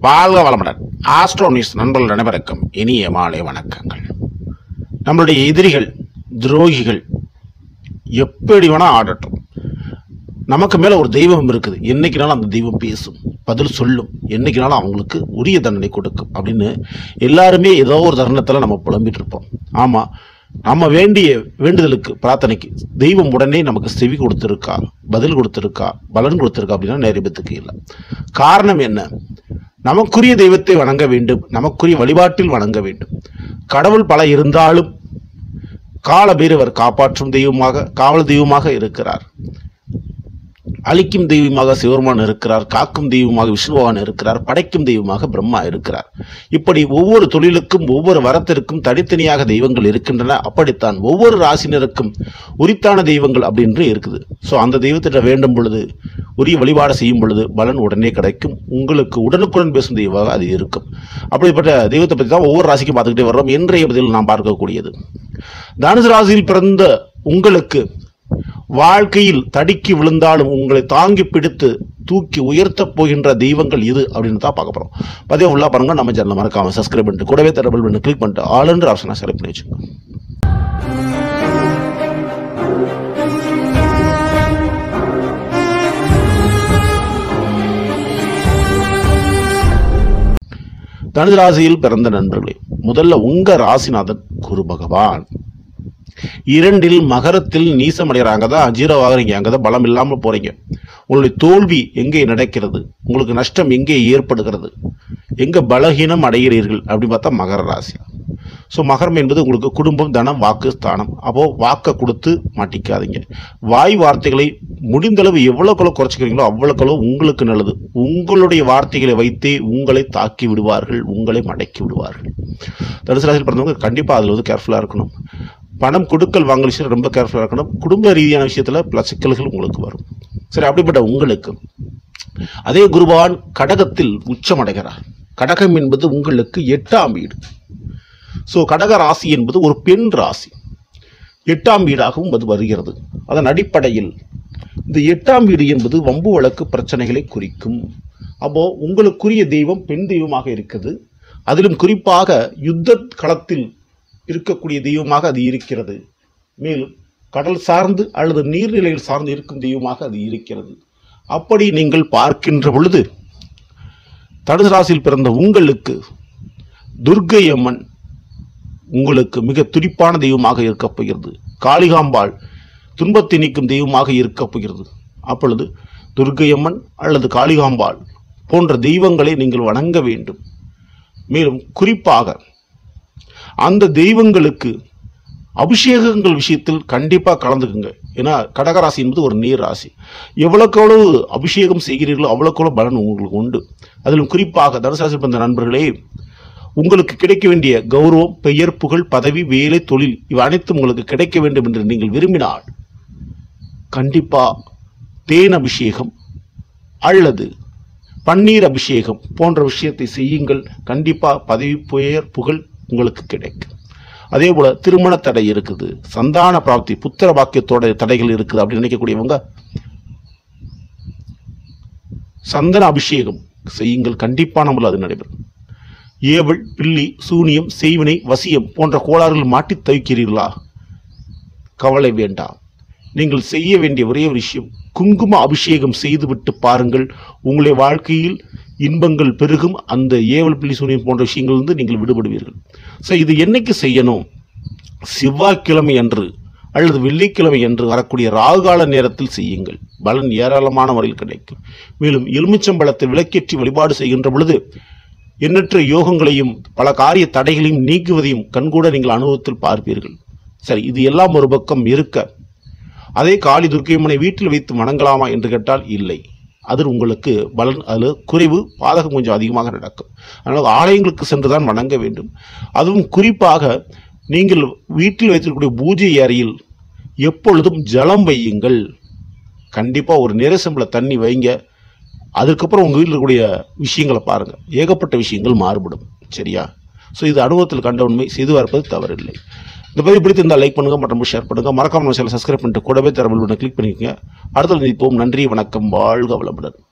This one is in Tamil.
வாழ்க வளமுடன் ஆஸ்ட்ரோ நியூஸ் நண்பர்கள் அனைவருக்கும் இனிய மாலை வணக்கங்கள் நம்மளுடைய எதிரிகள் துரோகிகள் எப்படி வேணா ஆடட்டும் நமக்கு மேல ஒரு தெய்வம் இருக்குது என்னைக்குனாலும் அந்த தெய்வம் பேசும் பதில் சொல்லும் என்னைக்குனாலும் அவங்களுக்கு உரிய தண்டனை கொடுக்கும் அப்படின்னு எல்லாருமே ஏதோ ஒரு தருணத்துல நம்ம புலம்பிட்டு இருப்போம் ஆமா நம்ம வேண்டிய வேண்டுதலுக்கு பிரார்த்தனைக்கு தெய்வம் உடனே நமக்கு செவி கொடுத்திருக்கா பதில் கொடுத்திருக்கா பலன் கொடுத்திருக்கா அப்படின்னா நேரபத்துக்கு இல்லை காரணம் என்ன நமக்குரிய தெய்வத்தை வணங்க வேண்டும் நமக்குரிய வழிபாட்டில் வணங்க வேண்டும் கடவுள் பல இருந்தாலும் கால பைரவர் காப்பாற்றும் தெய்வமாக காவல் தெய்வமாக இருக்கிறார் அழிக்கும் தெய்வமாக சிவருமான் இருக்கிறார் காக்கும் தெய்வமாக விஷ்ணுவான் இருக்கிறார் படைக்கும் தெய்வமாக பிரம்மா இருக்கிறார் இப்படி ஒவ்வொரு தொழிலுக்கும் ஒவ்வொரு வரத்திற்கும் தனித்தனியாக தெய்வங்கள் இருக்கின்றன அப்படித்தான் ஒவ்வொரு ராசினருக்கும் உரித்தான தெய்வங்கள் அப்படின்று இருக்குது ஸோ அந்த தெய்வத்திட்ட வேண்டும் பொழுது உரிய வழிபாடு செய்யும் பொழுது பலன் உடனே கிடைக்கும் உங்களுக்கு உடனுக்குடன் பேசும் தெய்வமாக அது இருக்கும் அப்படிப்பட்ட தெய்வத்தை பற்றி தான் ஒவ்வொரு ராசிக்கும் பார்த்துக்கிட்டே வர்றோம் இன்றைய பதில் நாம் பார்க்கக்கூடியது தனுசு ராசியில் பிறந்த உங்களுக்கு வாழ்க்கையில் தடுக்கி விழுந்தாலும் உங்களை தாங்கி பிடித்து தூக்கி உயர்த்தப் போகின்ற தெய்வங்கள் இது அப்படின்னு தான் பார்க்க போறோம் பதிவு உள்ள பாருங்க நம்ம சேனல் மறக்காம சப்ஸ்கிரைப் பண்ணிட்டு கூடவே தரபிள் பண்ணி கிளிக் பண்ணிட்டு ஆளுன்ற ஆப்ஷனை செலக்ட் பண்ணி வச்சுக்கோங்க தனுசு ராசியில் பிறந்த நண்பர்களே முதல்ல உங்க ராசிநாதன் குரு பகவான் இரண்டில் மகரத்தில் நீசம் அடைகிறாங்க தான் ஜீரோ ஆகுறீங்க அங்கே தான் பலம் இல்லாமல் போறீங்க உங்களுடைய தோல்வி எங்கே நடக்கிறது உங்களுக்கு நஷ்டம் எங்கே ஏற்படுகிறது எங்கே பலகீனம் அடைகிறீர்கள் அப்படின்னு பார்த்தா மகர ராசி ஸோ மகரம் என்பது உங்களுக்கு குடும்பம் தனம் வாக்கு ஸ்தானம் அப்போ வாக்கை கொடுத்து மாட்டிக்காதீங்க வாய் வார்த்தைகளை முடிந்தளவு எவ்வளோக்களோ குறைச்சிக்கிறீங்களோ அவ்வளோக்களோ உங்களுக்கு நல்லது உங்களுடைய வார்த்தைகளை வைத்தே உங்களை தாக்கி விடுவார்கள் உங்களை மடக்கி விடுவார்கள் தனுசு ராசியில் பிறந்தவங்க கண்டிப்பாக அதில் வந்து கேர்ஃபுல்லாக இருக்கணும் பணம் கொடுக்கல் வாங்கல் விஷயம் ரொம்ப கேர்ஃபுல்லாக இருக்கணும் குடும்ப ரீதியான விஷயத்தில் பல சிக்கல்கள் உங்களுக்கு வரும் சரி அப்படிப்பட்ட உங்களுக்கு அதே குருபவான் கடகத்தில் உச்சமடைகிறார் கடகம் என்பது உங்களுக்கு எட்டாம் வீடு ஸோ கடக ராசி என்பது ஒரு பெண் ராசி எட்டாம் வீடாகவும் அது வருகிறது அதன் அடிப்படையில் இந்த எட்டாம் வீடு என்பது வம்பு வழக்கு பிரச்சனைகளை குறிக்கும் அப்போ உங்களுக்குரிய தெய்வம் பெண் தெய்வமாக இருக்குது அதிலும் குறிப்பாக யுத்த களத்தில் இருக்கக்கூடிய தெய்வமாக அது இருக்கிறது மேலும் கடல் சார்ந்து அல்லது நீர்நிலையில் சார்ந்து இருக்கும் தெய்வமாக அது இருக்கிறது அப்படி நீங்கள் பார்க்கின்ற பொழுது தனுசு ராசியில் பிறந்த உங்களுக்கு துர்க்கை அம்மன் உங்களுக்கு மிக துடிப்பான தெய்வமாக இருக்கப் போகிறது காளிகாம்பாள் துன்பத்தை நீக்கும் தெய்வமாக இருக்கப் போகிறது அப்பொழுது துர்க்கை அம்மன் அல்லது காளிகாம்பாள் போன்ற தெய்வங்களை நீங்கள் வணங்க வேண்டும் மேலும் குறிப்பாக அந்த தெய்வங்களுக்கு அபிஷேகங்கள் விஷயத்தில் கண்டிப்பாக கலந்துக்குங்க ஏன்னா கடகராசி என்பது ஒரு நீர் ராசி எவ்வளோக்கு எவ்வளவு அபிஷேகம் செய்கிறீர்களோ அவ்வளோக்கு எவ்வளோ பலன் உங்களுக்கு உண்டு அதிலும் குறிப்பாக தனுசாசி பிறந்த நண்பர்களே உங்களுக்கு கிடைக்க வேண்டிய கௌரவம் பெயர் புகழ் பதவி வேலை தொழில் இவை அனைத்தும் உங்களுக்கு கிடைக்க வேண்டும் என்று நீங்கள் விரும்பினால் கண்டிப்பா தேன் அபிஷேகம் அல்லது பன்னீர் அபிஷேகம் போன்ற விஷயத்தை செய்யுங்கள் கண்டிப்பா பதவி பெயர் புகழ் உங்களுக்கு கிடைக்கும் அதே போல திருமண தடை இருக்குது சந்தான பிராப்தி புத்திர பாக்கியத்தோட தடைகள் இருக்குது அப்படின்னு நினைக்கக்கூடியவங்க சந்தன அபிஷேகம் செய்யுங்கள் கண்டிப்பான முறையில் அது நடைபெறும் ஏவல் பில்லி சூனியம் செய்வினை வசியம் போன்ற கோளாறுகள் மாட்டித் தவிக்கிறீர்களா கவலை வேண்டாம் நீங்கள் செய்ய வேண்டிய ஒரே ஒரு விஷயம் குங்கும அபிஷேகம் செய்துவிட்டு பாருங்கள் உங்களுடைய வாழ்க்கையில் இன்பங்கள் பெருகும் அந்த ஏவல் பில்லி சூனியம் போன்ற விஷயங்கள் வந்து நீங்கள் விடுபடுவீர்கள் ஸோ இது என்னைக்கு செய்யணும் செவ்வாய்க்கிழமை அன்று அல்லது வெள்ளிக்கிழமை அன்று வரக்கூடிய ராகுகால நேரத்தில் செய்யுங்கள் பலன் ஏராளமான முறையில் கிடைக்கும் மேலும் எலுமிச்சம்பழத்தை விளக்கேற்றி வழிபாடு செய்கின்ற பொழுது எண்ணற்ற யோகங்களையும் பல காரிய தடைகளையும் நீக்குவதையும் கண்கூட நீங்கள் அனுபவத்தில் பார்ப்பீர்கள் சரி இது எல்லாம் ஒரு பக்கம் இருக்க அதே காளி துர்க்கையம்மனை வீட்டில் வைத்து வணங்கலாமா என்று கேட்டால் இல்லை அது உங்களுக்கு பலன் அதில் குறைவு பாதகம் கொஞ்சம் அதிகமாக நடக்கும் அதனால் ஆலயங்களுக்கு சென்று தான் வணங்க வேண்டும் அதுவும் குறிப்பாக நீங்கள் வீட்டில் வைத்திருக்கக்கூடிய பூஜை அறையில் எப்பொழுதும் ஜலம் வையுங்கள் கண்டிப்பாக ஒரு நிறசம்பள தண்ணி வைங்க அதுக்கப்புறம் உங்கள் வீட்டில் இருக்கக்கூடிய விஷயங்களை பாருங்கள் ஏகப்பட்ட விஷயங்கள் மாறுபடும் சரியா ஸோ இது அனுபவத்தில் கண்ட உண்மை செய்து பார்ப்பது தவறில்லை இந்த பதிவு பிடித்திருந்தால் லைக் பண்ணுங்க மற்றும் ஷேர் பண்ணுங்க மறக்காம நம்ம சேனலை சப்ஸ்கிரைப் பண்ணிட்டு கூடவே தரவில் கிளிக் பண்ணிக்கோங்க அடுத்த நிற்போம் நன்றி வணக்கம் வாழ்க வளமுடன்